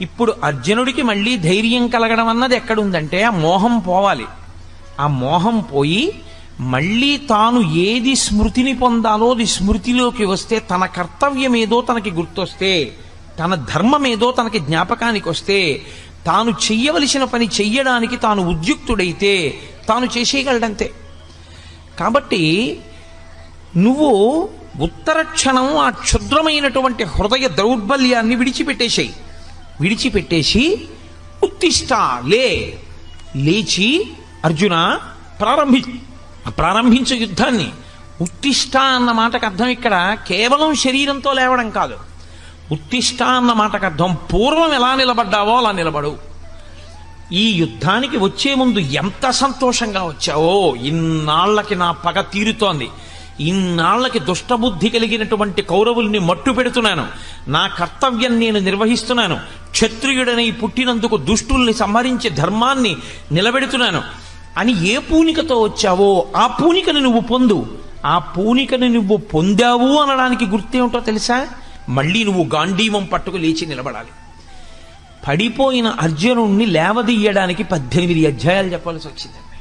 ఇప్పుడు అర్జునుడికి మళ్ళీ ధైర్యం కలగడం అన్నది ఎక్కడుందంటే ఆ మోహం పోవాలి ఆ మోహం పోయి మళ్ళీ తాను ఏది స్మృతిని పొందాలో అది స్మృతిలోకి వస్తే తన కర్తవ్యం ఏదో తనకి గుర్తొస్తే తన ధర్మం ఏదో తనకి జ్ఞాపకానికి వస్తే తాను చెయ్యవలసిన పని చెయ్యడానికి తాను ఉద్యుక్తుడైతే తాను చేసేయగలడంతే కాబట్టి నువ్వు ఉత్తర క్షణం ఆ క్షుద్రమైనటువంటి హృదయ దౌర్బల్యాన్ని విడిచిపెట్టేసేయి విడిచిపెట్టేసి ఉత్తిష్ట లే లేచి అర్జున ప్రారంభి ప్రారంభించు యుద్ధాన్ని ఉత్తిష్ట అన్న మాటకు అర్థం ఇక్కడ కేవలం శరీరంతో లేవడం కాదు ఉత్తిష్ట అన్న మాటకు అర్థం పూర్వం ఎలా నిలబడ్డావో అలా నిలబడు ఈ యుద్ధానికి వచ్చే ముందు ఎంత సంతోషంగా వచ్చావో ఇన్నాళ్లకి నా పగ తీరుతోంది ఇన్నాళ్లకి దుష్టబుద్ధి కలిగినటువంటి కౌరవుల్ని మట్టు పెడుతున్నాను నా కర్తవ్యం నేను నిర్వహిస్తున్నాను క్షత్రియుడనై పుట్టినందుకు దుష్టుల్ని సంహరించి ధర్మాన్ని నిలబెడుతున్నాను అని ఏ పూనికతో వచ్చావో ఆ పూనికను నువ్వు పొందు ఆ పూనికను నువ్వు పొందావు అనడానికి గుర్తేమిటో తెలుసా మళ్ళీ నువ్వు గాంధీవం పట్టుకు లేచి నిలబడాలి పడిపోయిన అర్జునుణ్ణి లేవదీయడానికి పద్దెనిమిది అధ్యాయాలు చెప్పాల్సి వచ్చిందండి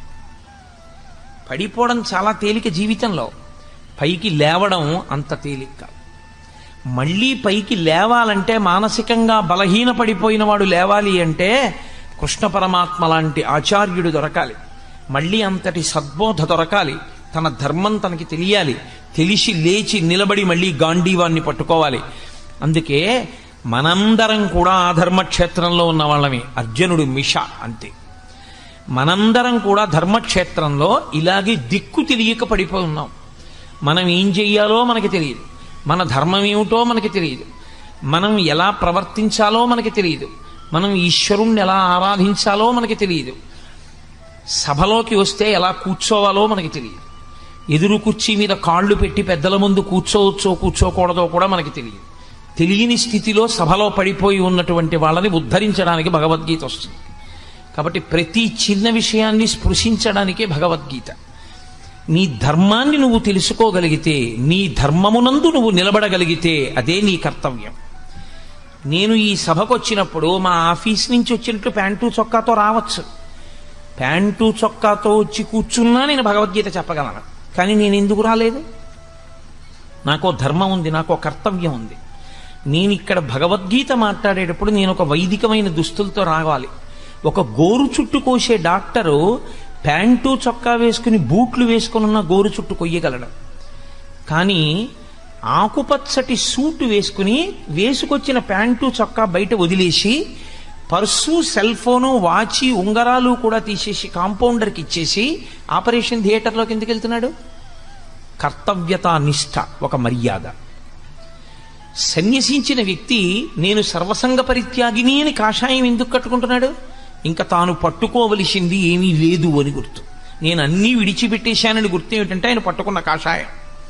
పడిపోవడం చాలా తేలిక జీవితంలో పైకి లేవడం అంత తేలిక కాదు మళ్ళీ పైకి లేవాలంటే మానసికంగా బలహీన పడిపోయిన వాడు లేవాలి అంటే కృష్ణ పరమాత్మ లాంటి ఆచార్యుడు దొరకాలి మళ్ళీ అంతటి సద్బోధ దొరకాలి తన ధర్మం తనకి తెలియాలి తెలిసి లేచి నిలబడి మళ్ళీ గాంధీవాన్ని పట్టుకోవాలి అందుకే మనందరం కూడా ఆ ధర్మక్షేత్రంలో ఉన్న వాళ్ళమే అర్జునుడు మిష అంతే మనందరం కూడా ధర్మక్షేత్రంలో ఇలాగే దిక్కు తెలియక పడిపోయి ఉన్నాం మనం ఏం చెయ్యాలో మనకి తెలియదు మన ధర్మం ఏమిటో మనకి తెలియదు మనం ఎలా ప్రవర్తించాలో మనకి తెలియదు మనం ఈశ్వరుణ్ణి ఎలా ఆరాధించాలో మనకి తెలియదు సభలోకి వస్తే ఎలా కూర్చోవాలో మనకి తెలియదు ఎదురు కుర్చీ మీద కాళ్ళు పెట్టి పెద్దల ముందు కూర్చోవచ్చో కూర్చోకూడదో కూడా మనకి తెలియదు తెలియని స్థితిలో సభలో పడిపోయి ఉన్నటువంటి వాళ్ళని ఉద్ధరించడానికి భగవద్గీత వస్తుంది కాబట్టి ప్రతి చిన్న విషయాన్ని స్పృశించడానికే భగవద్గీత నీ ధర్మాన్ని నువ్వు తెలుసుకోగలిగితే నీ ధర్మమునందు నువ్వు నిలబడగలిగితే అదే నీ కర్తవ్యం నేను ఈ సభకు వచ్చినప్పుడు మా ఆఫీస్ నుంచి వచ్చినట్టు ప్యాంటు చొక్కాతో రావచ్చు ప్యాంటు చొక్కాతో వచ్చి కూర్చున్నా నేను భగవద్గీత చెప్పగలను కానీ నేను ఎందుకు రాలేదు నాకో ధర్మం ఉంది నాకో కర్తవ్యం ఉంది నేను ఇక్కడ భగవద్గీత మాట్లాడేటప్పుడు నేను ఒక వైదికమైన దుస్తులతో రావాలి ఒక గోరు చుట్టు కోసే డాక్టరు ప్యాంటు చొక్కా వేసుకుని బూట్లు వేసుకుని ఉన్న గోరు చుట్టు కొయ్యగలడు కానీ ఆకుపచ్చటి సూట్ వేసుకుని వేసుకొచ్చిన ప్యాంటు చొక్కా బయట వదిలేసి పర్సు సెల్ ఫోను వాచి ఉంగరాలు కూడా తీసేసి కాంపౌండర్కి ఇచ్చేసి ఆపరేషన్ థియేటర్లోకి ఎందుకు వెళ్తున్నాడు కర్తవ్యతా నిష్ఠ ఒక మర్యాద సన్యసించిన వ్యక్తి నేను సర్వసంగ పరిత్యాగిని అని కాషాయం ఎందుకు కట్టుకుంటున్నాడు ఇంకా తాను పట్టుకోవలసింది ఏమీ లేదు అని గుర్తు నేను అన్నీ విడిచిపెట్టేశానని గుర్తు ఏమిటంటే ఆయన పట్టుకున్న కాషాయం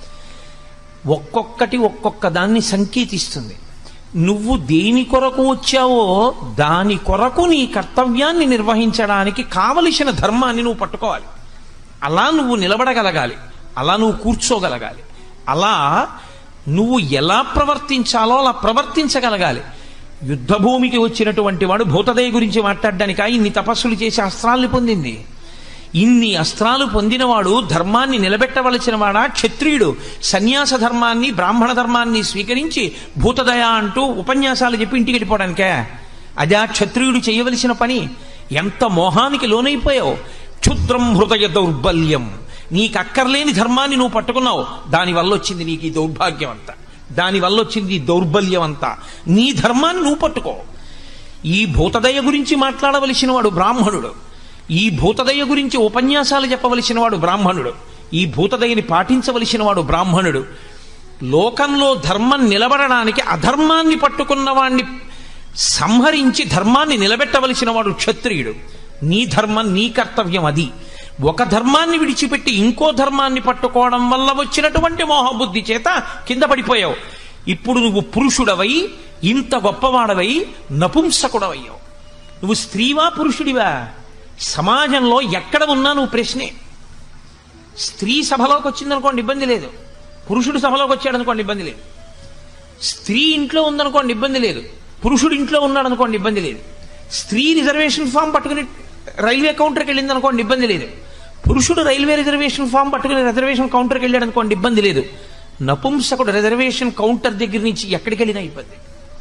ఒక్కొక్కటి ఒక్కొక్క దాన్ని సంకేతిస్తుంది నువ్వు దేని కొరకు వచ్చావో దాని కొరకు నీ కర్తవ్యాన్ని నిర్వహించడానికి కావలసిన ధర్మాన్ని నువ్వు పట్టుకోవాలి అలా నువ్వు నిలబడగలగాలి అలా నువ్వు కూర్చోగలగాలి అలా నువ్వు ఎలా ప్రవర్తించాలో అలా ప్రవర్తించగలగాలి యుద్ధభూమికి వచ్చినటువంటి వాడు భూతదయ గురించి మాట్లాడడానిక ఇన్ని తపస్సులు చేసి అస్త్రాల్ని పొందింది ఇన్ని అస్త్రాలు పొందినవాడు ధర్మాన్ని నిలబెట్టవలసిన వాడా క్షత్రియుడు సన్యాస ధర్మాన్ని బ్రాహ్మణ ధర్మాన్ని స్వీకరించి భూతదయ అంటూ ఉపన్యాసాలు చెప్పి ఇంటికి వెళ్ళిపోవడానికే అదే క్షత్రియుడు చేయవలసిన పని ఎంత మోహానికి లోనైపోయావు క్షుద్రం హృదయ దౌర్బల్యం నీకు అక్కర్లేని ధర్మాన్ని నువ్వు పట్టుకున్నావు దానివల్ల వచ్చింది నీకు ఈ దౌర్భాగ్యం అంతా దానివల్ల వచ్చింది ఈ దౌర్బల్యం అంతా నీ ధర్మాన్ని నువ్వు పట్టుకో ఈ భూతదయ గురించి మాట్లాడవలసిన వాడు బ్రాహ్మణుడు ఈ భూతదయ గురించి ఉపన్యాసాలు చెప్పవలసిన వాడు బ్రాహ్మణుడు ఈ భూతదయని పాటించవలసిన వాడు బ్రాహ్మణుడు లోకంలో ధర్మం నిలబడడానికి అధర్మాన్ని పట్టుకున్న వాణ్ణి సంహరించి ధర్మాన్ని నిలబెట్టవలసిన వాడు క్షత్రియుడు నీ ధర్మం నీ కర్తవ్యం అది ఒక ధర్మాన్ని విడిచిపెట్టి ఇంకో ధర్మాన్ని పట్టుకోవడం వల్ల వచ్చినటువంటి మోహబుద్ధి చేత కింద పడిపోయావు ఇప్పుడు నువ్వు పురుషుడవై ఇంత గొప్పవాడవై నపుంసకుడవయ్యావు నువ్వు స్త్రీవా పురుషుడివా సమాజంలో ఎక్కడ ఉన్నా నువ్వు ప్రశ్నే స్త్రీ సభలోకి వచ్చిందనుకోండి ఇబ్బంది లేదు పురుషుడు సభలోకి వచ్చాడు అనుకోండి ఇబ్బంది లేదు స్త్రీ ఇంట్లో ఉందనుకోండి ఇబ్బంది లేదు పురుషుడు ఇంట్లో ఉన్నాడు అనుకోండి ఇబ్బంది లేదు స్త్రీ రిజర్వేషన్ ఫామ్ పట్టుకుని రైల్వే కౌంటర్కి వెళ్ళింది అనుకోండి ఇబ్బంది లేదు పురుషుడు రైల్వే రిజర్వేషన్ ఫామ్ పట్టుకుని రిజర్వేషన్ కౌంటర్కి వెళ్ళాడు అనుకోండి ఇబ్బంది లేదు నపుంసకుడు రిజర్వేషన్ కౌంటర్ దగ్గర నుంచి ఎక్కడికి వెళ్ళినా ఇబ్బంది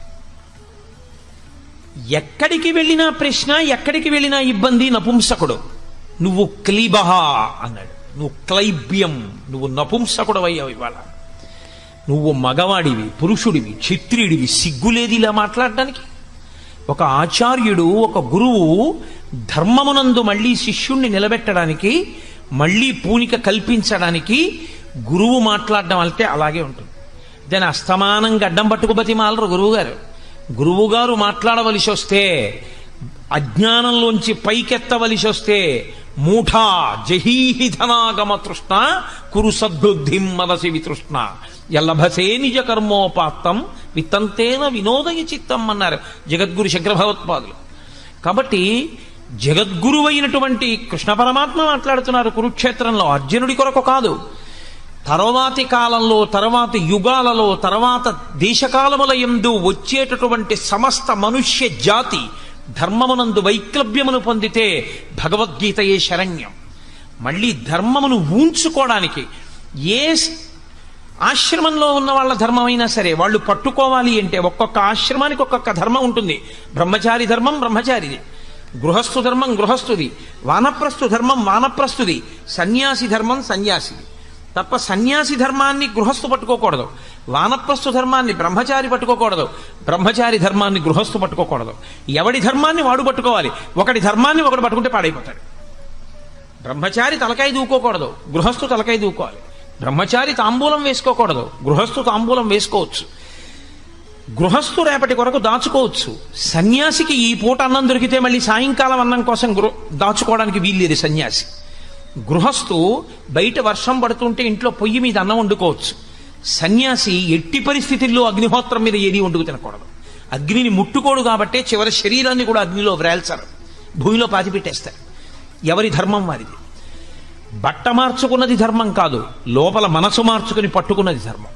ఎక్కడికి వెళ్ళినా ప్రశ్న ఎక్కడికి వెళ్ళినా ఇబ్బంది నపుంసకుడు నువ్వు క్లీబహ అన్నాడు నువ్వు క్లైబ్యం నువ్వు నపుంసకుడు అయ్యావు ఇవాళ నువ్వు మగవాడివి పురుషుడివి క్షత్రియుడివి సిగ్గులేది ఇలా మాట్లాడడానికి ఒక ఆచార్యుడు ఒక గురువు ధర్మమునందు మళ్ళీ శిష్యుణ్ణి నిలబెట్టడానికి మళ్ళీ పూనిక కల్పించడానికి గురువు మాట్లాడడం అంటే అలాగే ఉంటుంది దాని అస్తమానం గడ్డం పట్టుకు బతిమాలరు గురువు గారు గురువు గారు మాట్లాడవలసి వస్తే అజ్ఞానంలోంచి పైకెత్తవలసి వస్తే మూఢా జహీహి ధనాగమ తృష్ణ కురు సద్బుద్ధిం మనసి వితృష్ణ ఎల్లభసే నిజ కర్మోపాత్తం విత్తంతేన వినోదయ చిత్తం అన్నారు జగద్గురు శంకర భగవత్పాదులు కాబట్టి జగద్గురువైనటువంటి కృష్ణ పరమాత్మ మాట్లాడుతున్నారు కురుక్షేత్రంలో అర్జునుడి కొరకు కాదు తర్వాతి కాలంలో తర్వాతి యుగాలలో తర్వాత దేశకాలముల ఎందు వచ్చేటటువంటి సమస్త మనుష్య జాతి ధర్మమునందు వైక్లభ్యమును పొందితే భగవద్గీతయే శరణ్యం మళ్ళీ ధర్మమును ఊంచుకోవడానికి ఏ స్- ఆశ్రమంలో ఉన్న వాళ్ళ ధర్మం అయినా సరే వాళ్ళు పట్టుకోవాలి అంటే ఒక్కొక్క ఆశ్రమానికి ఒక్కొక్క ధర్మం ఉంటుంది బ్రహ్మచారి ధర్మం బ్రహ్మచారిది గృహస్థు ధర్మం గృహస్థుది వానప్రస్థు ధర్మం వానప్రస్థుది సన్యాసి ధర్మం సన్యాసిది తప్ప సన్యాసి ధర్మాన్ని గృహస్థు పట్టుకోకూడదు వానప్రస్థు ధర్మాన్ని బ్రహ్మచారి పట్టుకోకూడదు బ్రహ్మచారి ధర్మాన్ని గృహస్థు పట్టుకోకూడదు ఎవడి ధర్మాన్ని వాడు పట్టుకోవాలి ఒకటి ధర్మాన్ని ఒకడు పట్టుకుంటే పాడైపోతాడు బ్రహ్మచారి తలకాయ దూకోకూడదు గృహస్థు తలకాయ దూకోవాలి బ్రహ్మచారి తాంబూలం వేసుకోకూడదు గృహస్థు తాంబూలం వేసుకోవచ్చు గృహస్థు రేపటి కొరకు దాచుకోవచ్చు సన్యాసికి ఈ పూట అన్నం దొరికితే మళ్ళీ సాయంకాలం అన్నం కోసం గృ దాచుకోవడానికి వీల్లేదు సన్యాసి గృహస్థు బయట వర్షం పడుతుంటే ఇంట్లో పొయ్యి మీద అన్నం వండుకోవచ్చు సన్యాసి ఎట్టి పరిస్థితుల్లో అగ్నిహోత్రం మీద ఏది వండుకు తినకూడదు అగ్నిని ముట్టుకోడు కాబట్టే చివరి శరీరాన్ని కూడా అగ్నిలో వ్రేల్చారు భూమిలో పాతి పెట్టేస్తారు ఎవరి ధర్మం వారిది బట్ట మార్చుకున్నది ధర్మం కాదు లోపల మనసు మార్చుకుని పట్టుకున్నది ధర్మం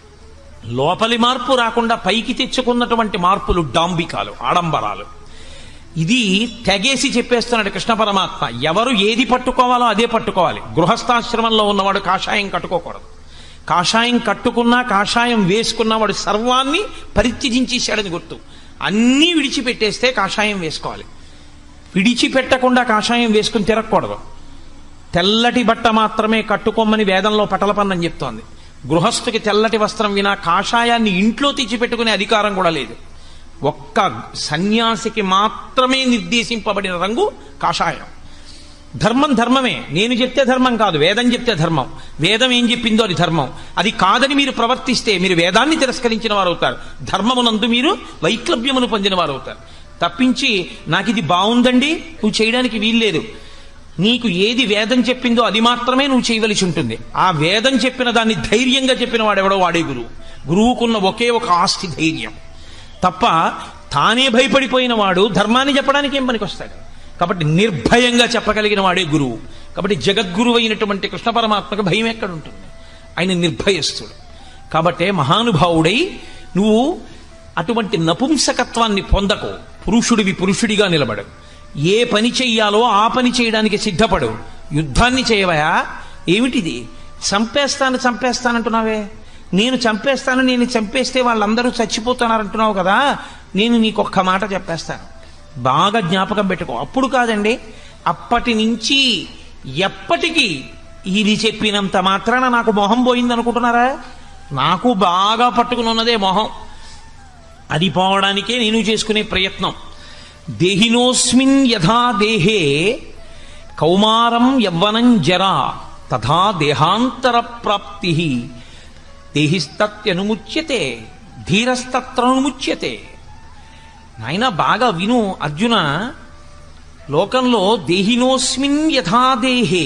లోపలి మార్పు రాకుండా పైకి తెచ్చుకున్నటువంటి మార్పులు డాంబికాలు ఆడంబరాలు ఇది తెగేసి చెప్పేస్తున్నాడు కృష్ణ పరమాత్మ ఎవరు ఏది పట్టుకోవాలో అదే పట్టుకోవాలి గృహస్థాశ్రమంలో ఉన్నవాడు కాషాయం కట్టుకోకూడదు కాషాయం కట్టుకున్నా కాషాయం వేసుకున్నా వాడు సర్వాన్ని పరిత్యజించేశాడని గుర్తు అన్నీ విడిచిపెట్టేస్తే కాషాయం వేసుకోవాలి విడిచిపెట్టకుండా కాషాయం వేసుకుని తిరగకూడదు తెల్లటి బట్ట మాత్రమే కట్టుకోమని వేదంలో పటలపన్నం చెప్తోంది గృహస్థుకి తెల్లటి వస్త్రం వినా కాషాయాన్ని ఇంట్లో తెచ్చిపెట్టుకునే అధికారం కూడా లేదు ఒక్క సన్యాసికి మాత్రమే నిర్దేశింపబడిన రంగు కాషాయం ధర్మం ధర్మమే నేను చెప్తే ధర్మం కాదు వేదం చెప్తే ధర్మం వేదం ఏం చెప్పిందో అది ధర్మం అది కాదని మీరు ప్రవర్తిస్తే మీరు వేదాన్ని తిరస్కరించిన వారు అవుతారు ధర్మమునందు మీరు వైక్లభ్యమును పొందిన వారు అవుతారు తప్పించి నాకు ఇది బాగుందండి నువ్వు చేయడానికి వీల్లేదు నీకు ఏది వేదం చెప్పిందో అది మాత్రమే నువ్వు చేయవలసి ఉంటుంది ఆ వేదం చెప్పిన దాన్ని ధైర్యంగా చెప్పిన వాడెవడో వాడే గురువు గురువుకున్న ఒకే ఒక ఆస్తి ధైర్యం తప్ప తానే భయపడిపోయిన వాడు ధర్మాన్ని చెప్పడానికి ఏం పనికొస్తాడు కాబట్టి నిర్భయంగా చెప్పగలిగిన వాడే గురువు కాబట్టి జగద్గురువు అయినటువంటి కృష్ణ పరమాత్మకు భయం ఎక్కడ ఉంటుంది ఆయన నిర్భయస్తుడు కాబట్టే మహానుభావుడై నువ్వు అటువంటి నపుంసకత్వాన్ని పొందకు పురుషుడివి పురుషుడిగా నిలబడు ఏ పని చెయ్యాలో ఆ పని చేయడానికి సిద్ధపడు యుద్ధాన్ని చేయవయా ఏమిటిది చంపేస్తాను చంపేస్తానంటున్నావే నేను చంపేస్తాను నేను చంపేస్తే వాళ్ళందరూ చచ్చిపోతున్నారంటున్నావు కదా నేను నీకు ఒక్క మాట చెప్పేస్తాను బాగా జ్ఞాపకం పెట్టుకో అప్పుడు కాదండి అప్పటి నుంచి ఎప్పటికీ ఇది చెప్పినంత మాత్రాన నాకు మొహం పోయింది అనుకుంటున్నారా నాకు బాగా పట్టుకుని ఉన్నదే మొహం అది పోవడానికే నేను చేసుకునే ప్రయత్నం దేహినోస్మిన్ యథా దేహే కౌమారం యవ్వనం జరా తథా దేహాంతర ప్రాప్తి దేహిస్తత్యనుముచ్యతే ధీరస్తత్రనుముచ్యతే నాయన బాగా విను అర్జున లోకంలో దేహినోస్మిన్ యథా దేహే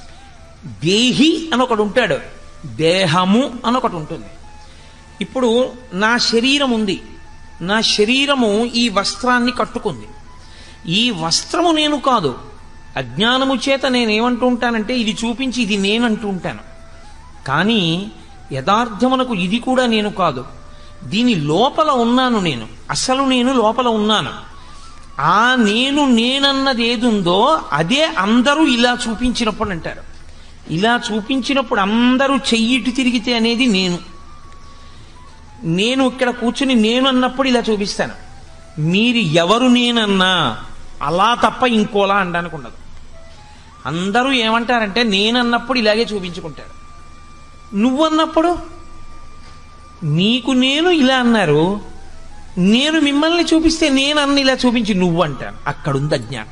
దేహి అని ఒకడు ఉంటాడు దేహము అని ఒకటి ఉంటుంది ఇప్పుడు నా శరీరం ఉంది నా శరీరము ఈ వస్త్రాన్ని కట్టుకుంది ఈ వస్త్రము నేను కాదు అజ్ఞానము చేత నేనేమంటూ ఉంటానంటే ఇది చూపించి ఇది నేనంటూ ఉంటాను కానీ యథార్థమునకు ఇది కూడా నేను కాదు దీని లోపల ఉన్నాను నేను అసలు నేను లోపల ఉన్నాను ఆ నేను నేనన్నది ఏదుందో అదే అందరూ ఇలా చూపించినప్పుడు అంటారు ఇలా చూపించినప్పుడు అందరూ చెయ్యిటి తిరిగితే అనేది నేను నేను ఇక్కడ కూర్చుని నేను అన్నప్పుడు ఇలా చూపిస్తాను మీరు ఎవరు నేనన్నా అలా తప్ప ఇంకోలా అనడానికి ఉండదు అందరూ ఏమంటారంటే నేనన్నప్పుడు ఇలాగే చూపించుకుంటారు నువ్వన్నప్పుడు నీకు నేను ఇలా అన్నారు నేను మిమ్మల్ని చూపిస్తే నేను అన్న ఇలా చూపించి నువ్వు అంటాను అక్కడుంది అజ్ఞానం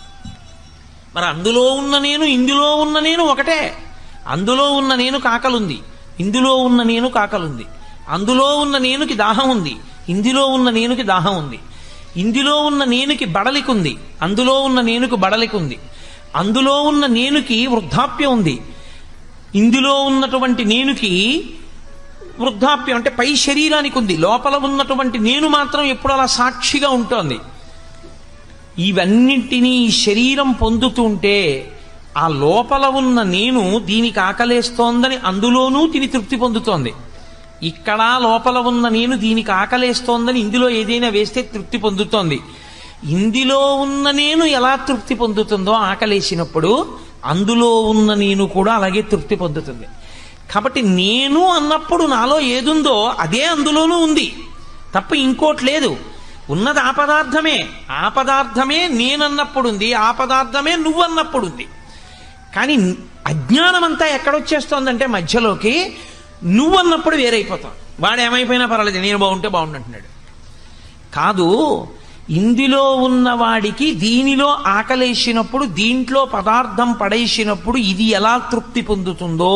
మరి అందులో ఉన్న నేను ఇందులో ఉన్న నేను ఒకటే అందులో ఉన్న నేను కాకలుంది ఇందులో ఉన్న నేను కాకలుంది అందులో ఉన్న నేనుకి దాహం ఉంది ఇందులో ఉన్న నేనుకి దాహం ఉంది ఇందులో ఉన్న నేనుకి బడలికుంది అందులో ఉన్న నేనుకి బడలికుంది అందులో ఉన్న నేనుకి వృద్ధాప్యం ఉంది ఇందులో ఉన్నటువంటి నేనుకి వృద్ధాప్యం అంటే పై శరీరానికి ఉంది లోపల ఉన్నటువంటి నేను మాత్రం ఎప్పుడు అలా సాక్షిగా ఉంటోంది ఇవన్నింటినీ ఈ శరీరం పొందుతుంటే ఆ లోపల ఉన్న నేను దీనికి ఆకలేస్తోందని అందులోనూ తిని తృప్తి పొందుతోంది ఇక్కడ లోపల ఉన్న నేను దీనికి ఆకలేస్తోందని ఇందులో ఏదైనా వేస్తే తృప్తి పొందుతోంది ఇందులో ఉన్న నేను ఎలా తృప్తి పొందుతుందో ఆకలేసినప్పుడు అందులో ఉన్న నేను కూడా అలాగే తృప్తి పొందుతుంది కాబట్టి నేను అన్నప్పుడు నాలో ఏదుందో అదే అందులోనూ ఉంది తప్ప ఇంకోటి లేదు ఉన్నది ఆ పదార్థమే ఆ పదార్థమే నేనన్నప్పుడు ఉంది ఆ పదార్థమే నువ్వన్నప్పుడు ఉంది కానీ అజ్ఞానం అంతా ఎక్కడొచ్చేస్తోందంటే మధ్యలోకి నువ్వన్నప్పుడు వేరైపోతావు వాడు ఏమైపోయినా పర్వాలేదు నేను బాగుంటే బాగుండంటున్నాడు కాదు ఇందులో ఉన్నవాడికి దీనిలో ఆకలేసినప్పుడు దీంట్లో పదార్థం పడేసినప్పుడు ఇది ఎలా తృప్తి పొందుతుందో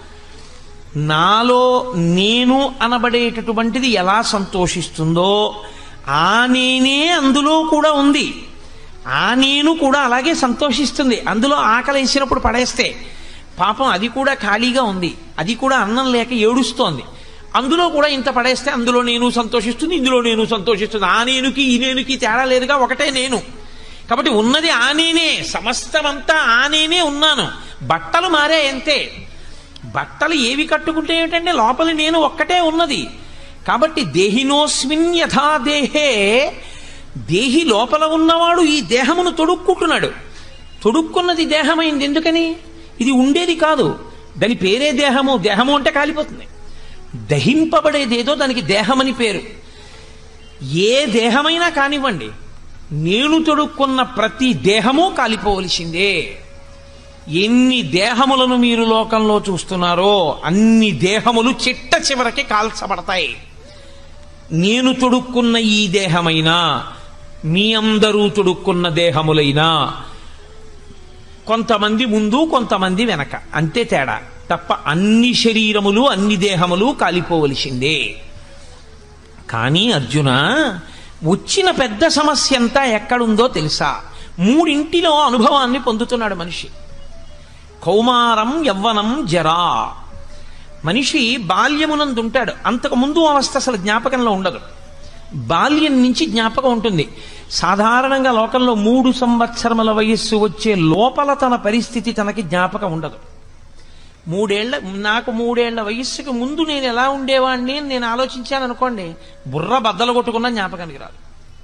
నాలో నేను అనబడేటటువంటిది ఎలా సంతోషిస్తుందో ఆ నేనే అందులో కూడా ఉంది ఆ నేను కూడా అలాగే సంతోషిస్తుంది అందులో ఆకలి వేసినప్పుడు పడేస్తే పాపం అది కూడా ఖాళీగా ఉంది అది కూడా అన్నం లేక ఏడుస్తోంది అందులో కూడా ఇంత పడేస్తే అందులో నేను సంతోషిస్తుంది ఇందులో నేను సంతోషిస్తుంది ఆ నేనుకి ఈ నేనుకి తేడా లేదుగా ఒకటే నేను కాబట్టి ఉన్నది ఆ నేనే సమస్తమంతా ఆ నేనే ఉన్నాను బట్టలు మారే అంతే బట్టలు ఏవి కట్టుకుంటే ఏమిటంటే లోపల నేను ఒక్కటే ఉన్నది కాబట్టి దేహినోస్మిన్ యథా దేహే దేహి లోపల ఉన్నవాడు ఈ దేహమును తొడుక్కుంటున్నాడు తొడుక్కున్నది దేహమైంది ఎందుకని ఇది ఉండేది కాదు దాని పేరే దేహము దేహము అంటే కాలిపోతుంది దహింపబడేదేదో దానికి దేహమని పేరు ఏ దేహమైనా కానివ్వండి నేను తొడుక్కున్న ప్రతి దేహము కాలిపోవలసిందే ఎన్ని దేహములను మీరు లోకంలో చూస్తున్నారో అన్ని దేహములు చిట్ట చివరికి కాల్చబడతాయి నేను తొడుక్కున్న ఈ దేహమైనా మీ అందరూ తొడుక్కున్న దేహములైనా కొంతమంది ముందు కొంతమంది వెనక అంతే తేడా తప్ప అన్ని శరీరములు అన్ని దేహములు కాలిపోవలసిందే కానీ అర్జున వచ్చిన పెద్ద సమస్య అంతా ఎక్కడుందో తెలుసా మూడింటిలో అనుభవాన్ని పొందుతున్నాడు మనిషి కౌమారం యవ్వనం జరా మనిషి బాల్యమునందుంటాడు అంతకు ముందు అవస్థ అసలు జ్ఞాపకంలో ఉండదు బాల్యం నుంచి జ్ఞాపకం ఉంటుంది సాధారణంగా లోకంలో మూడు సంవత్సరముల వయస్సు వచ్చే లోపల తన పరిస్థితి తనకి జ్ఞాపకం ఉండదు మూడేళ్ల నాకు మూడేళ్ల వయస్సుకు ముందు నేను ఎలా ఉండేవాడిని అని నేను ఆలోచించాను అనుకోండి బుర్ర బద్దలు కొట్టుకున్న జ్ఞాపకానికి రాదు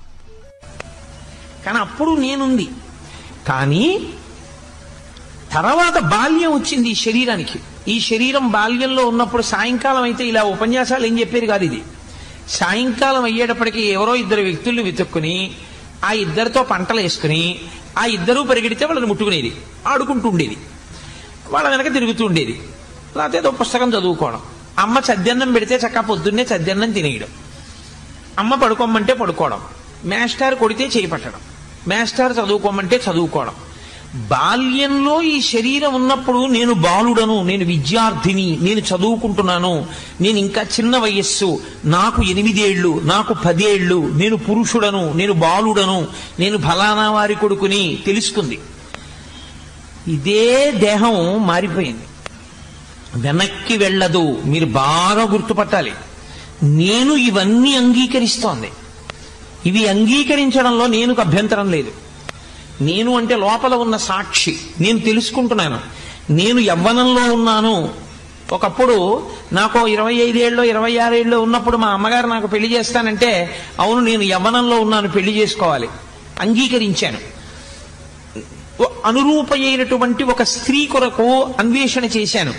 కానీ అప్పుడు నేనుంది కానీ తర్వాత బాల్యం వచ్చింది ఈ శరీరానికి ఈ శరీరం బాల్యంలో ఉన్నప్పుడు సాయంకాలం అయితే ఇలా ఉపన్యాసాలు ఏం చెప్పేది కాదు ఇది సాయంకాలం అయ్యేటప్పటికి ఎవరో ఇద్దరు వ్యక్తుల్ని వెతుక్కుని ఆ ఇద్దరితో పంటలు వేసుకుని ఆ ఇద్దరూ పరిగెడితే వాళ్ళని ముట్టుకునేది ఆడుకుంటూ ఉండేది వాళ్ళ వెనక తిరుగుతూ ఉండేది లేకపోతే ఏదో పుస్తకం చదువుకోవడం అమ్మ చద్దన్నం పెడితే చక్క పొద్దున్నే చద్దన్నం తినేయడం అమ్మ పడుకోమంటే పడుకోవడం మేస్టార్ కొడితే చేయి పట్టడం మేస్టార్ చదువుకోమంటే చదువుకోవడం బాల్యంలో ఈ శరీరం ఉన్నప్పుడు నేను బాలుడను నేను విద్యార్థిని నేను చదువుకుంటున్నాను నేను ఇంకా చిన్న వయస్సు నాకు ఎనిమిదేళ్లు నాకు పదేళ్లు నేను పురుషుడను నేను బాలుడను నేను ఫలానా వారి కొడుకుని తెలుస్తుంది ఇదే దేహం మారిపోయింది వెనక్కి వెళ్ళదు మీరు బాగా గుర్తుపట్టాలి నేను ఇవన్నీ అంగీకరిస్తోంది ఇవి అంగీకరించడంలో నేనుకు అభ్యంతరం లేదు నేను అంటే లోపల ఉన్న సాక్షి నేను తెలుసుకుంటున్నాను నేను యవ్వనంలో ఉన్నాను ఒకప్పుడు నాకు ఇరవై ఐదేళ్ళు ఇరవై ఆరేళ్ళు ఉన్నప్పుడు మా అమ్మగారు నాకు పెళ్లి చేస్తానంటే అవును నేను యవ్వనంలో ఉన్నాను పెళ్లి చేసుకోవాలి అంగీకరించాను అనురూపమైనటువంటి ఒక స్త్రీ కొరకు అన్వేషణ చేశాను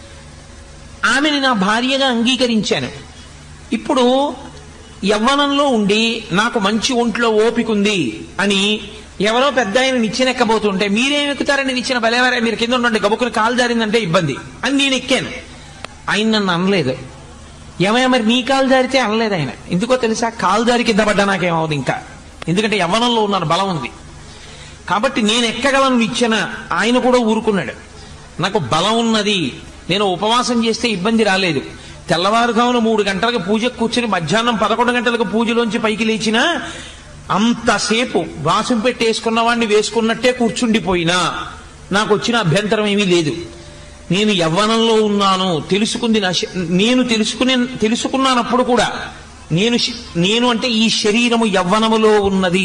ఆమెని నా భార్యగా అంగీకరించాను ఇప్పుడు యవ్వనంలో ఉండి నాకు మంచి ఒంట్లో ఓపికంది అని ఎవరో పెద్ద ఆయన నిచ్చెనెక్కబోతుంటే మీరేం ఎక్కుతారని నిచ్చిన బలేవారే మీరు కింద ఉండండి గబుకుని కాలు జారిందంటే ఇబ్బంది అని నేను ఎక్కాను ఆయన నన్ను అనలేదు ఏమయ్యా మరి నీ కాలు జారితే అనలేదు ఆయన ఎందుకో తెలుసా కాలు జారి కింద పడ్డా నాకేమవుతుంది ఇంకా ఎందుకంటే యవ్వనంలో ఉన్నాను బలం ఉంది కాబట్టి నేను ఎక్కగలను ఇచ్చిన ఆయన కూడా ఊరుకున్నాడు నాకు బలం ఉన్నది నేను ఉపవాసం చేస్తే ఇబ్బంది రాలేదు తెల్లవారుజామున మూడు గంటలకు పూజ కూర్చుని మధ్యాహ్నం పదకొండు గంటలకు పూజలోంచి పైకి లేచినా అంతసేపు వాసం పెట్టేసుకున్న వాడిని వేసుకున్నట్టే కూర్చుండిపోయినా నాకు వచ్చిన అభ్యంతరం ఏమీ లేదు నేను యవ్వనంలో ఉన్నాను తెలుసుకుంది నా శ- నేను తెలుసుకునే తెలుసుకున్నానప్పుడు కూడా నేను శ- నేను అంటే ఈ శరీరము యవ్వనములో ఉన్నది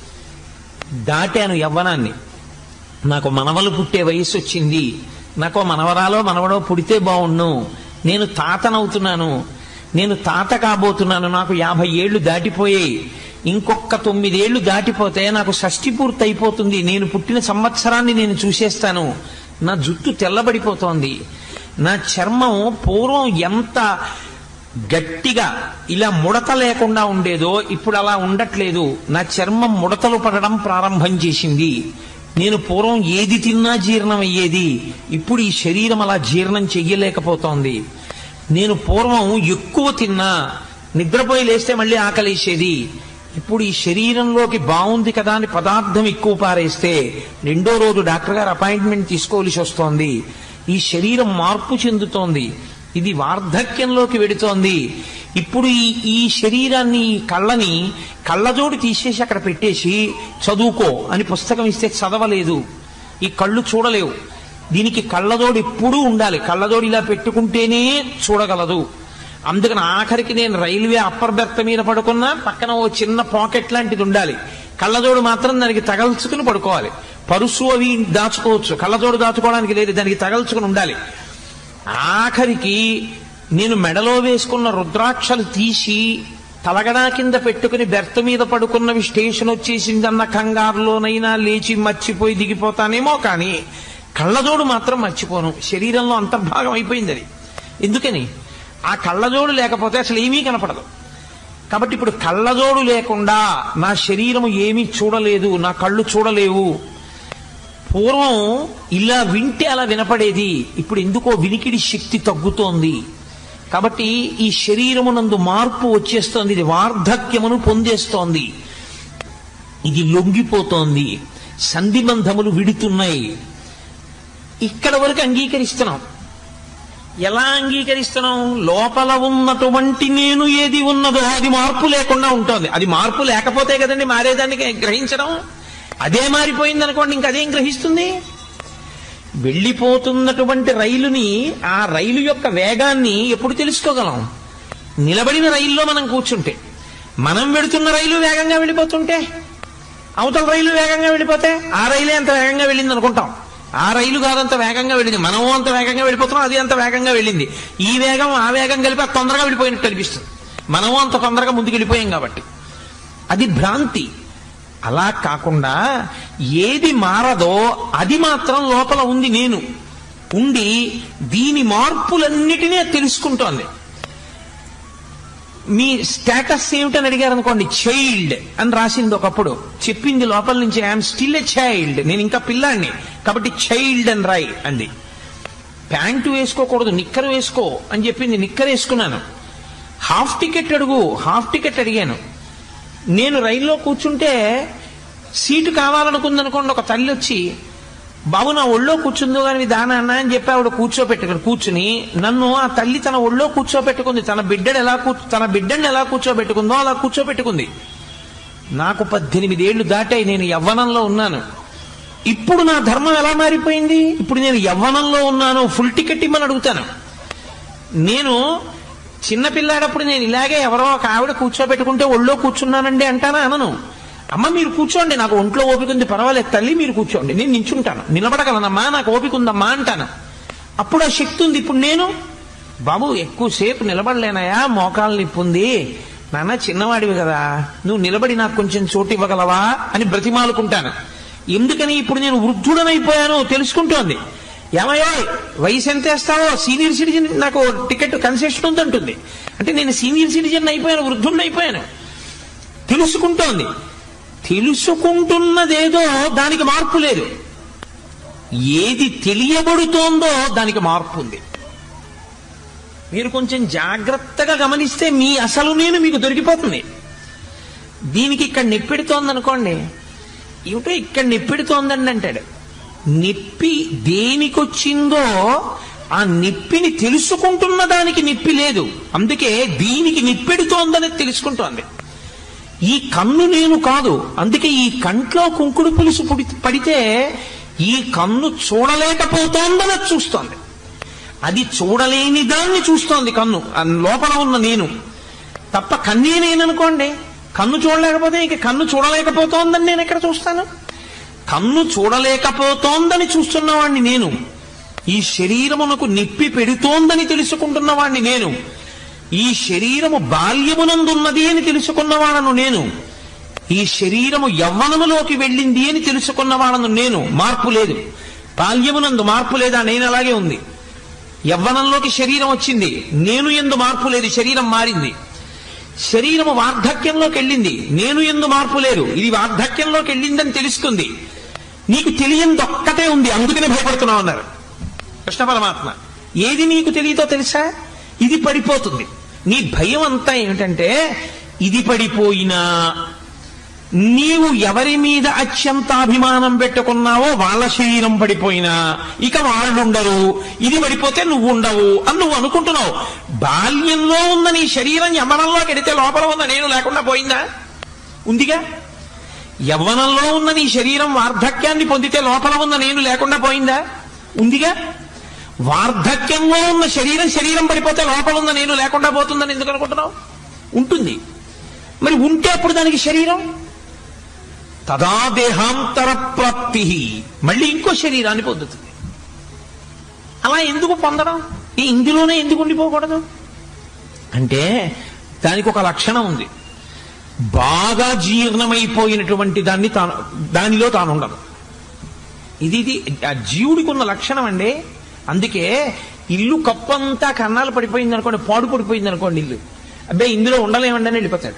దాటాను యవ్వనాన్ని నాకు మనవలు పుట్టే వయసు వచ్చింది నాకు మనవరాలో మనవడో పుడితే బాగుండు నేను తాతనవుతున్నాను నేను తాత కాబోతున్నాను నాకు యాభై ఏళ్లు దాటిపోయాయి ఇంకొక తొమ్మిదేళ్లు దాటిపోతే నాకు షష్టి పూర్తి అయిపోతుంది నేను పుట్టిన సంవత్సరాన్ని నేను చూసేస్తాను నా జుట్టు తెల్లబడిపోతోంది నా చర్మం పూర్వం ఎంత గట్టిగా ఇలా ముడత లేకుండా ఉండేదో ఇప్పుడు అలా ఉండట్లేదు నా చర్మం ముడతలు పడడం ప్రారంభం చేసింది నేను పూర్వం ఏది తిన్నా జీర్ణం అయ్యేది ఇప్పుడు ఈ శరీరం అలా జీర్ణం చెయ్యలేకపోతోంది నేను పూర్వం ఎక్కువ తిన్నా నిద్రపోయి లేస్తే మళ్ళీ ఆకలేసేది ఇప్పుడు ఈ శరీరంలోకి బాగుంది కదా అని పదార్థం ఎక్కువ పారేస్తే రెండో రోజు డాక్టర్ గారు అపాయింట్మెంట్ తీసుకోవలసి వస్తోంది ఈ శరీరం మార్పు చెందుతోంది ఇది వార్ధక్యంలోకి వెడుతోంది ఇప్పుడు ఈ ఈ శరీరాన్ని ఈ కళ్ళని కళ్ళజోడు తీసేసి అక్కడ పెట్టేసి చదువుకో అని పుస్తకం ఇస్తే చదవలేదు ఈ కళ్ళు చూడలేవు దీనికి కళ్ళజోడు ఎప్పుడూ ఉండాలి కళ్ళజోడు ఇలా పెట్టుకుంటేనే చూడగలదు అందుకని ఆఖరికి నేను రైల్వే అప్పర్ బెర్త్ మీద పడుకున్నా పక్కన ఓ చిన్న పాకెట్ లాంటిది ఉండాలి కళ్ళజోడు మాత్రం దానికి తగల్చుకుని పడుకోవాలి పరుసు అవి దాచుకోవచ్చు కళ్ళజోడు దాచుకోవడానికి లేదు దానికి తగల్చుకుని ఉండాలి ఆఖరికి నేను మెడలో వేసుకున్న రుద్రాక్షలు తీసి తలగడా కింద పెట్టుకుని బెర్త్ మీద పడుకున్నవి స్టేషన్ వచ్చేసిందన్న కంగారులోనైనా లేచి మర్చిపోయి దిగిపోతానేమో కానీ కళ్ళజోడు మాత్రం మర్చిపోను శరీరంలో అంతర్భాగం అయిపోయింది అది ఎందుకని ఆ కళ్ళజోడు లేకపోతే అసలు ఏమీ కనపడదు కాబట్టి ఇప్పుడు కళ్ళజోడు లేకుండా నా శరీరము ఏమీ చూడలేదు నా కళ్ళు చూడలేవు పూర్వం ఇలా వింటే అలా వినపడేది ఇప్పుడు ఎందుకో వినికిడి శక్తి తగ్గుతోంది కాబట్టి ఈ శరీరమునందు మార్పు వచ్చేస్తోంది ఇది వార్ధక్యమును పొందేస్తోంది ఇది లొంగిపోతోంది సంధిబంధములు విడుతున్నాయి ఇక్కడ వరకు అంగీకరిస్తున్నాం ఎలా అంగీకరిస్తున్నాం లోపల ఉన్నటువంటి నేను ఏది ఉన్నదో అది మార్పు లేకుండా ఉంటుంది అది మార్పు లేకపోతే కదండి మారేదానికి గ్రహించడం అదే మారిపోయింది అనుకోండి ఇంక అదేం గ్రహిస్తుంది వెళ్ళిపోతున్నటువంటి రైలుని ఆ రైలు యొక్క వేగాన్ని ఎప్పుడు తెలుసుకోగలం నిలబడిన రైల్లో మనం కూర్చుంటే మనం వెడుతున్న రైలు వేగంగా వెళ్ళిపోతుంటే అవతల రైలు వేగంగా వెళ్ళిపోతే ఆ రైలే అంత వేగంగా వెళ్ళింది అనుకుంటాం ఆ రైలు కాదంత వేగంగా వెళ్ళింది మనము అంత వేగంగా వెళ్ళిపోతున్నాం అది అంత వేగంగా వెళ్ళింది ఈ వేగం ఆ వేగం కలిపి అది తొందరగా వెళ్ళిపోయినట్టు అనిపిస్తుంది మనము అంత తొందరగా ముందుకు వెళ్ళిపోయాం కాబట్టి అది భ్రాంతి అలా కాకుండా ఏది మారదో అది మాత్రం లోపల ఉంది నేను ఉండి దీని మార్పులన్నిటినీ అది తెలుసుకుంటోంది మీ స్టేటస్ ఏమిటని అడిగారు అనుకోండి చైల్డ్ అని రాసింది ఒకప్పుడు చెప్పింది లోపల నుంచి ఐఎమ్ స్టిల్ ఎ చైల్డ్ నేను ఇంకా పిల్లాడిని కాబట్టి చైల్డ్ అని రాయి అంది ప్యాంటు వేసుకోకూడదు నిక్కర్ వేసుకో అని చెప్పింది నిక్కర్ వేసుకున్నాను హాఫ్ టికెట్ అడుగు హాఫ్ టికెట్ అడిగాను నేను రైల్లో కూర్చుంటే సీటు కావాలనుకుందనుకోండి ఒక తల్లి వచ్చి బాబు నా ఒళ్ళో కూర్చుందో కానీ దానా అన్న అని చెప్పి ఆవిడ కూర్చోపెట్టుకుని కూర్చుని నన్ను ఆ తల్లి తన ఒళ్ళో కూర్చోపెట్టుకుంది తన బిడ్డను ఎలా కూర్చో తన బిడ్డని ఎలా కూర్చోబెట్టుకుందో అలా కూర్చోబెట్టుకుంది నాకు పద్దెనిమిది ఏళ్లు దాటాయి నేను యవ్వనంలో ఉన్నాను ఇప్పుడు నా ధర్మం ఎలా మారిపోయింది ఇప్పుడు నేను యవ్వనంలో ఉన్నాను ఫుల్ టికెట్ ఇమ్మని అడుగుతాను నేను చిన్న పిల్లాడప్పుడు నేను ఇలాగే ఎవరో ఒక ఆవిడ కూర్చోబెట్టుకుంటే ఒళ్ళో కూర్చున్నానండి అంటానా అనను అమ్మ మీరు కూర్చోండి నాకు ఒంట్లో ఓపిక ఉంది పర్వాలేదు తల్లి మీరు కూర్చోండి నేను నించుంటాను నిలబడగలనమ్మా నాకు ఓపిక ఉందమ్మా అంటాను అప్పుడు ఆ శక్తి ఉంది ఇప్పుడు నేను బాబు ఎక్కువసేపు నిలబడలేనాయా మోకాలు నొప్పి ఉంది నాన్న చిన్నవాడివి కదా నువ్వు నిలబడి నాకు కొంచెం చోటు ఇవ్వగలవా అని బ్రతిమాలుకుంటాను ఎందుకని ఇప్పుడు నేను వృద్ధుడనైపోయానో తెలుసుకుంటోంది ఏమయ్యో వయసు ఎంత వేస్తావో సీనియర్ సిటిజన్ నాకు టికెట్ కన్సెషన్ ఉందంటుంది అంటే నేను సీనియర్ సిటిజన్ అయిపోయాను వృద్ధుడిని అయిపోయాను తెలుసుకుంటోంది తెలుసుకుంటున్నదేదో దానికి మార్పు లేదు ఏది తెలియబడుతోందో దానికి మార్పు ఉంది మీరు కొంచెం జాగ్రత్తగా గమనిస్తే మీ అసలు నేను మీకు దొరికిపోతుంది దీనికి ఇక్కడ నెప్పెడుతోంది అనుకోండి ఏమిటో ఇక్కడ నెప్పెడుతోందండి అంటాడు నొప్పి దేనికొచ్చిందో ఆ నిప్పిని తెలుసుకుంటున్న దానికి నిప్పి లేదు అందుకే దీనికి నిప్పెడుతోందని తెలుసుకుంటోంది ఈ కన్ను నేను కాదు అందుకే ఈ కంట్లో కుంకుడు పులుసు పుడి- పడితే ఈ కన్ను చూడలేకపోతోందని అది చూస్తోంది అది చూడలేని దాన్ని చూస్తోంది కన్ను ఆ లోపల ఉన్న నేను తప్ప కన్నే నేననుకోండి కన్ను చూడలేకపోతే ఇంక కన్ను చూడలేకపోతోందని నేను ఎక్కడ చూస్తాను కన్ను చూడలేకపోతోందని చూస్తున్నవాణ్ణి నేను ఈ శరీరమునకు నిప్పి పెడుతోందని తెలుసుకుంటున్నవాణ్ణి నేను ఈ శరీరము బాల్యమునందున్నది అని తెలుసుకున్నవాడను నేను ఈ శరీరము యవ్వనములోకి వెళ్ళింది అని తెలుసుకున్నవాడను నేను మార్పు లేదు బాల్యమునందు మార్పు లేదా నేను అలాగే ఉంది యవ్వనంలోకి శరీరం వచ్చింది నేను ఎందు మార్పు లేదు శరీరం మారింది శరీరము వార్ధక్యంలోకి వెళ్ళింది నేను ఎందు మార్పు లేదు ఇది వార్ధక్యంలోకి వెళ్ళిందని తెలుసుకుంది నీకు తెలియంది ఒక్కటే ఉంది అందుకనే భయపడుతున్నావు అన్నారు కృష్ణ పరమాత్మ ఏది నీకు తెలియదో తెలుసా ఇది పడిపోతుంది నీ భయం అంతా ఏమిటంటే ఇది పడిపోయినా నీవు ఎవరి మీద అత్యంత అభిమానం పెట్టుకున్నావో వాళ్ళ శరీరం పడిపోయినా ఇక వాళ్ళు ఉండరు ఇది పడిపోతే నువ్వు ఉండవు అని నువ్వు అనుకుంటున్నావు బాల్యంలో ఉన్న నీ శరీరం యవ్వనంలోకి ఎడితే లోపల ఉన్న నేను లేకుండా పోయిందా ఉందిగా యవ్వనంలో ఉన్న నీ శరీరం వార్ధక్యాన్ని పొందితే లోపల ఉన్న నేను లేకుండా పోయిందా ఉందిగా వార్ధక్యంలో ఉన్న శరీరం శరీరం పడిపోతే లోపల ఉన్న నేను లేకుండా పోతుందని ఎందుకు అనుకుంటున్నావు ఉంటుంది మరి ఉంటే అప్పుడు దానికి శరీరం తదా దేహాంతర ప్రాప్తి మళ్ళీ ఇంకో శరీరాన్ని పొందుతుంది అలా ఎందుకు పొందడం ఈ ఇందులోనే ఎందుకు ఉండిపోకూడదు అంటే దానికి ఒక లక్షణం ఉంది బాగా జీర్ణమైపోయినటువంటి దాన్ని తాను దానిలో తాను ఉండదు ఇది ఇది ఆ జీవుడికి ఉన్న లక్షణం అండి అందుకే ఇల్లు కప్పంతా కన్నాలు పడిపోయింది అనుకోండి పాడు పడిపోయింది అనుకోండి ఇల్లు అబ్బాయి ఇందులో ఉండలేమండి అని వెళ్ళిపోతాడు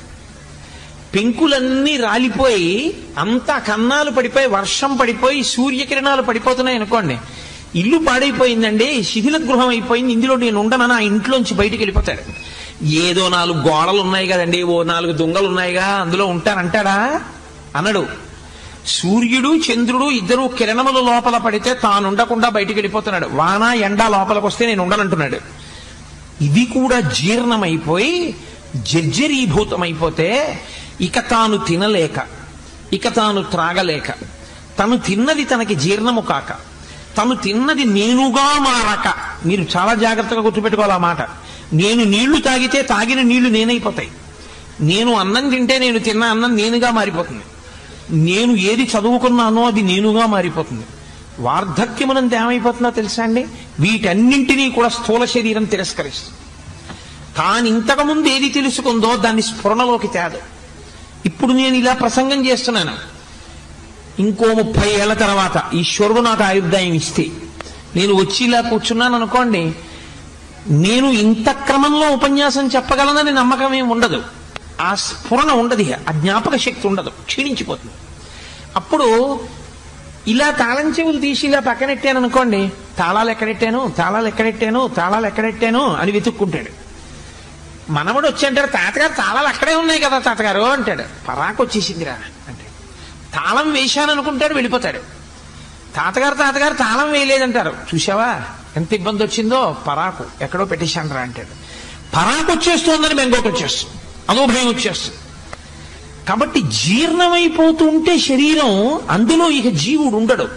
పెంకులన్నీ రాలిపోయి అంతా కన్నాలు పడిపోయి వర్షం పడిపోయి సూర్యకిరణాలు పడిపోతున్నాయి అనుకోండి ఇల్లు పాడైపోయిందండి శిథిల గృహం అయిపోయింది ఇందులో నేను ఉండనని ఆ ఇంట్లోంచి బయటికి వెళ్ళిపోతాడు ఏదో నాలుగు గోడలు ఉన్నాయి కదండి ఓ నాలుగు దొంగలు ఉన్నాయిగా అందులో ఉంటానంటాడా అనడు సూర్యుడు చంద్రుడు ఇద్దరు కిరణముల లోపల పడితే తాను ఉండకుండా బయటికి వెళ్ళిపోతున్నాడు వాన ఎండ లోపలికి వస్తే నేను ఉండనంటున్నాడు ఇది కూడా జీర్ణమైపోయి జర్జరీభూతమైపోతే ఇక తాను తినలేక ఇక తాను త్రాగలేక తను తిన్నది తనకి జీర్ణము కాక తను తిన్నది నేనుగా మారక మీరు చాలా జాగ్రత్తగా గుర్తుపెట్టుకోవాలి ఆ మాట నేను నీళ్లు తాగితే తాగిన నీళ్లు నేనైపోతాయి నేను అన్నం తింటే నేను తిన్న అన్నం నేనుగా మారిపోతుంది నేను ఏది చదువుకున్నానో అది నేనుగా మారిపోతుంది వార్ధక్యమునంత ఏమైపోతుందో తెలుసా అండి వీటన్నింటినీ కూడా స్థూల శరీరం తిరస్కరిస్తుంది తాను ఇంతకుముందు ఏది తెలుసుకుందో దాన్ని స్ఫురణలోకి తేదు ఇప్పుడు నేను ఇలా ప్రసంగం చేస్తున్నాను ఇంకో ముప్పై ఏళ్ల తర్వాత ఈశ్వరుడు నాకు ఆయుర్దాయం ఇస్తే నేను వచ్చి ఇలా కూర్చున్నాను అనుకోండి నేను ఇంత క్రమంలో ఉపన్యాసం చెప్పగలనని నమ్మకం ఏమి ఉండదు ఆ స్ఫురణ ఉండదు ఇక. ఆ జ్ఞాపక శక్తి ఉండదు క్షీణించిపోతుంది అప్పుడు ఇలా తాళం చెవులు తీసి ఇలా పక్కనెట్టాను అనుకోండి తాళాలు ఎక్కడెట్టాను తాళాలు ఎక్కడెట్టాను తాళాలు ఎక్కడెట్టాను అని వెతుక్కుంటాడు మనవడు వచ్చి అంటాడు తాతగారు తాళాలు అక్కడే ఉన్నాయి కదా తాతగారు అంటాడు పరాకు వచ్చేసిందిరా అంటే తాళం వేశాను అనుకుంటాడు వెళ్ళిపోతాడు తాతగారు తాతగారు తాళం వేయలేదంటారు చూసావా ఎంత ఇబ్బంది వచ్చిందో పరాకు ఎక్కడో పెట్టేశానరా అంటాడు పరాకు వచ్చేస్తోందని బెంగోటి వచ్చేస్తుంది అదో భయం వచ్చేస్తుంది కాబట్టి జీర్ణమైపోతుంటే శరీరం అందులో ఇక జీవుడు ఉండడు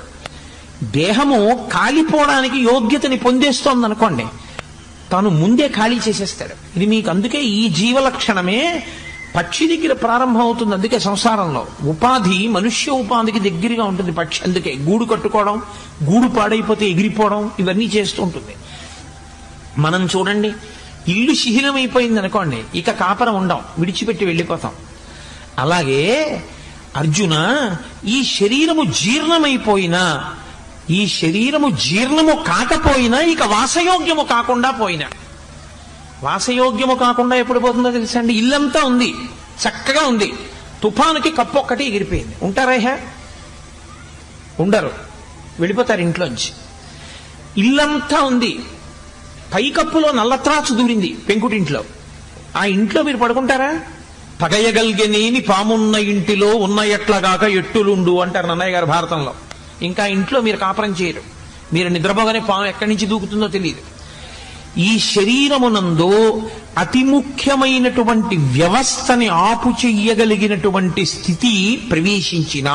దేహము కాలిపోవడానికి యోగ్యతని పొందేస్తోంది అనుకోండి తాను ముందే ఖాళీ చేసేస్తాడు ఇది మీకు అందుకే ఈ జీవ లక్షణమే పక్షి దగ్గర ప్రారంభం అవుతుంది అందుకే సంసారంలో ఉపాధి మనుష్య ఉపాధికి దగ్గరగా ఉంటుంది పక్షి అందుకే గూడు కట్టుకోవడం గూడు పాడైపోతే ఎగిరిపోవడం ఇవన్నీ చేస్తూ ఉంటుంది మనం చూడండి ఇల్లు శిథిలమైపోయింది అనుకోండి ఇక కాపరం ఉండం విడిచిపెట్టి వెళ్ళిపోతాం అలాగే అర్జున ఈ శరీరము జీర్ణమైపోయినా ఈ శరీరము జీర్ణము కాకపోయినా ఇక వాసయోగ్యము కాకుండా పోయినా వాసయోగ్యము కాకుండా ఎప్పుడు పోతుందో తెలుసా అండి ఇల్లంతా ఉంది చక్కగా ఉంది తుఫానుకి కప్పు ఒక్కటి ఎగిరిపోయింది ఉంటారా హే ఉండరు వెళ్ళిపోతారు ఇంట్లోంచి ఇల్లంతా ఉంది పైకప్పులో నల్లత్రాచు దూరింది పెంకుటింట్లో ఆ ఇంట్లో మీరు పడుకుంటారా పగయగలిగనేని పామున్న ఇంటిలో ఉన్న ఎట్లగాక ఎట్టులుండు అంటారు నన్నయ్య గారు భారతంలో ఇంకా ఇంట్లో మీరు కాపురం చేయరు మీరు నిద్రపోగానే పాము ఎక్కడి నుంచి దూకుతుందో తెలియదు ఈ శరీరమునందు అతి ముఖ్యమైనటువంటి వ్యవస్థని ఆపు చెయ్యగలిగినటువంటి స్థితి ప్రవేశించిన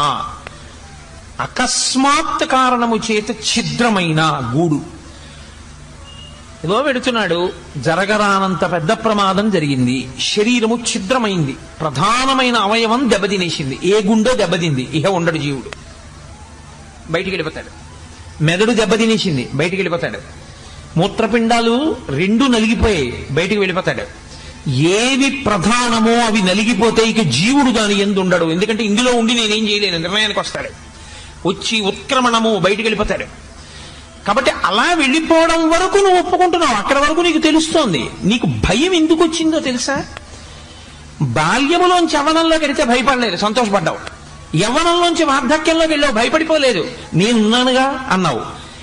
అకస్మాత్ కారణము చేత ఛిద్రమైన గూడు ఏదో పెడుతున్నాడు జరగరానంత పెద్ద ప్రమాదం జరిగింది శరీరము ఛిద్రమైంది ప్రధానమైన అవయవం దెబ్బతినేసింది ఏ గుండో దెబ్బతింది ఇహ ఉండడు జీవుడు బయటికి వెళ్ళిపోతాడు మెదడు దెబ్బతినేసింది బయటికి వెళ్ళిపోతాడు మూత్రపిండాలు రెండు నలిగిపోయాయి బయటికి వెళ్ళిపోతాడు ఏవి ప్రధానమో అవి నలిగిపోతే ఇక జీవుడు దాని ఎందు ఉండడు ఎందుకంటే ఇందులో ఉండి నేనేం చేయలేను నిర్ణయానికి వస్తాడు వచ్చి ఉత్క్రమణము బయటికి వెళ్ళిపోతాడు కాబట్టి అలా వెళ్ళిపోవడం వరకు నువ్వు ఒప్పుకుంటున్నావు అక్కడ వరకు నీకు తెలుస్తోంది నీకు భయం ఎందుకు వచ్చిందో తెలుసా బాల్యములోంచి యవనంలోకి వెడితే భయపడలేదు సంతోషపడ్డావు యవ్వనంలోంచి వార్ధక్యంలోకి వెళ్ళావు భయపడిపోలేదు నేనున్నానుగా అన్నావు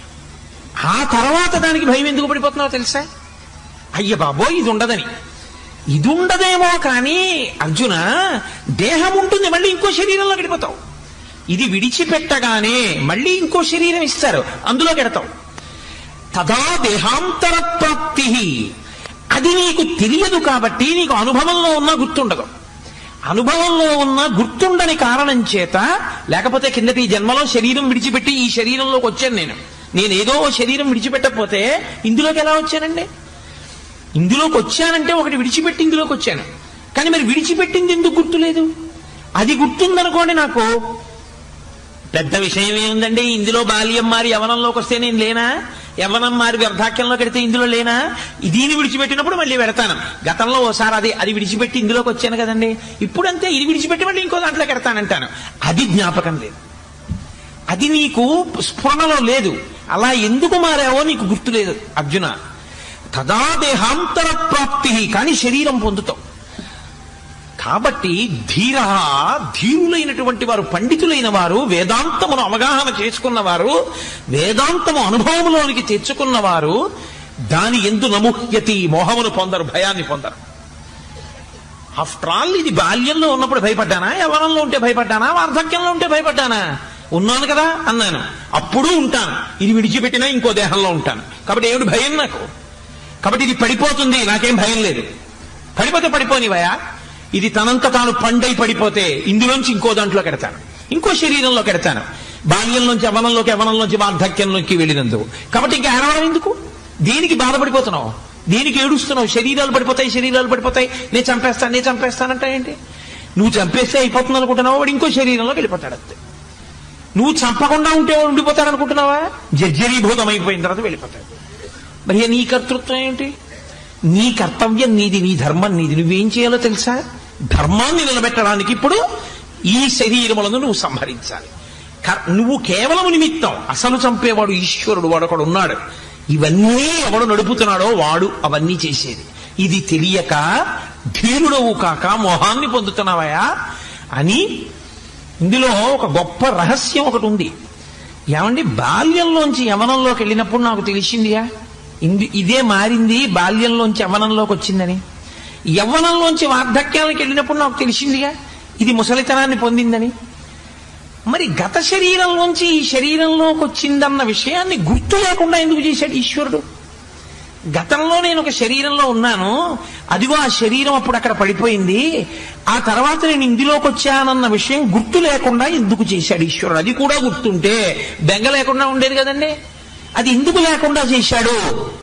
ఆ తర్వాత దానికి భయం ఎందుకు పడిపోతున్నావు తెలుసా అయ్య బాబో ఇది ఉండదని ఇది ఉండదేమో కానీ అర్జున దేహం ఉంటుంది మళ్ళీ ఇంకో శరీరంలో గడిపోతావు ఇది విడిచిపెట్టగానే మళ్ళీ ఇంకో శరీరం ఇస్తారు అందులో గెడతావు తదా దేహాంతర ప్రాప్తి అది నీకు తెలియదు కాబట్టి నీకు అనుభవంలో ఉన్న గుర్తుండదు అనుభవంలో ఉన్న గుర్తుండని కారణం చేత లేకపోతే కిందటి జన్మలో శరీరం విడిచిపెట్టి ఈ శరీరంలోకి వచ్చాను నేను నేను ఏదో ఓ శరీరం విడిచిపెట్టకపోతే ఇందులోకి ఎలా వచ్చానండి ఇందులోకి వచ్చానంటే ఒకటి విడిచిపెట్టి ఇందులోకి వచ్చాను కానీ మరి విడిచిపెట్టింది ఎందుకు గుర్తులేదు అది గుర్తుందనుకోండి నాకు పెద్ద విషయం ఏముందండి ఇందులో బాల్యం మారి యవనంలోకి వస్తే నేను లేనా యవ్వనం మారి వ్యర్థాక్యంలో కడితే ఇందులో లేనా దీన్ని విడిచిపెట్టినప్పుడు మళ్ళీ పెడతాను గతంలో ఓసారి అది అది విడిచిపెట్టి ఇందులోకి వచ్చాను కదండి ఇప్పుడంతే ఇది విడిచిపెట్టి మళ్ళీ ఇంకో దాంట్లో కడతానంటాను అది జ్ఞాపకం లేదు అది నీకు స్ఫురణలో లేదు అలా ఎందుకు మారావో నీకు గుర్తులేదు అర్జున తదా దేహాంతర ప్రాప్తి కానీ శరీరం పొందుతావు కాబట్టి ధీర ధీరులైనటువంటి వారు పండితులైన వారు వేదాంతమును అవగాహన చేసుకున్నవారు వేదాంతము అనుభవంలోనికి తెచ్చుకున్నవారు దాని ఎందు నముహ్యతి మోహమును పొందరు భయాన్ని పొందరు ఆఫ్టర్ ఆల్ ఇది బాల్యంలో ఉన్నప్పుడు భయపడ్డానా యవనంలో ఉంటే భయపడ్డానా వార్ధక్యంలో ఉంటే భయపడ్డానా ఉన్నాను కదా అన్నాను అప్పుడు ఉంటాను ఇది విడిచిపెట్టినా ఇంకో దేహంలో ఉంటాను కాబట్టి ఏమిటి భయం నాకు కాబట్టి ఇది పడిపోతుంది నాకేం భయం లేదు పడిపోతే పడిపోనివయా ఇది తనంత తాను పండై పడిపోతే ఇందులోంచి ఇంకో దాంట్లో కెడతాను ఇంకో శరీరంలో కెడతాను బాల్యంలోంచి యవనంలోకి యవనంలోంచి వార్ధక్యంలోకి వెళ్ళినందుకు కాబట్టి ఇంకా ఏడవడం ఎందుకు దేనికి బాధపడిపోతున్నావు దేనికి ఏడుస్తున్నావు శరీరాలు పడిపోతాయి శరీరాలు పడిపోతాయి నేను చంపేస్తాను నేను చంపేస్తానంట ఏంటి నువ్వు చంపేస్తే అయిపోతుంది అనుకుంటున్నావు వాడు ఇంకో శరీరంలోకి వెళ్ళిపోతాడు అంతే నువ్వు చంపకుండా ఉంటే వాడు ఉండిపోతాడు అనుకుంటున్నావా జర్జరీభూతం అయిపోయిన తర్వాత వెళ్ళిపోతాడు మరి నీ కర్తృత్వం ఏంటి నీ కర్తవ్యం నీది నీ ధర్మం నీది నువ్వేం చేయాలో తెలుసా ధర్మాన్ని నిలబెట్టడానికి ఇప్పుడు ఈ శరీరములను నువ్వు సంహరించాలి కర్- నువ్వు కేవలం నిమిత్తం అసలు చంపేవాడు ఈశ్వరుడు వాడు ఒకడు ఉన్నాడు ఇవన్నీ ఎవడు నడుపుతున్నాడో వాడు అవన్నీ చేసేది ఇది తెలియక ధీరుడవు కాక మోహాన్ని పొందుతున్నావయా అని ఇందులో ఒక గొప్ప రహస్యం ఒకటి ఉంది ఏమండి బాల్యంలోంచి యవనంలోకి వెళ్ళినప్పుడు నాకు తెలిసిందియా ఇంది ఇదే మారింది బాల్యంలోంచి యవనంలోకి వచ్చిందని యవ్వనంలోంచి వార్ధక్యానికి వెళ్ళినప్పుడు నాకు తెలిసిందిగా ఇది ముసలితనాన్ని పొందిందని మరి గత శరీరంలోంచి ఈ శరీరంలోకి వచ్చిందన్న విషయాన్ని గుర్తు లేకుండా ఎందుకు చేశాడు ఈశ్వరుడు గతంలో నేను ఒక శరీరంలో ఉన్నాను అదిగో ఆ శరీరం అప్పుడు అక్కడ పడిపోయింది ఆ తర్వాత నేను ఇందులోకి వచ్చానన్న విషయం గుర్తు లేకుండా ఎందుకు చేశాడు ఈశ్వరుడు అది కూడా గుర్తుంటే బెంగ లేకుండా ఉండేది కదండి అది ఎందుకు లేకుండా చేశాడు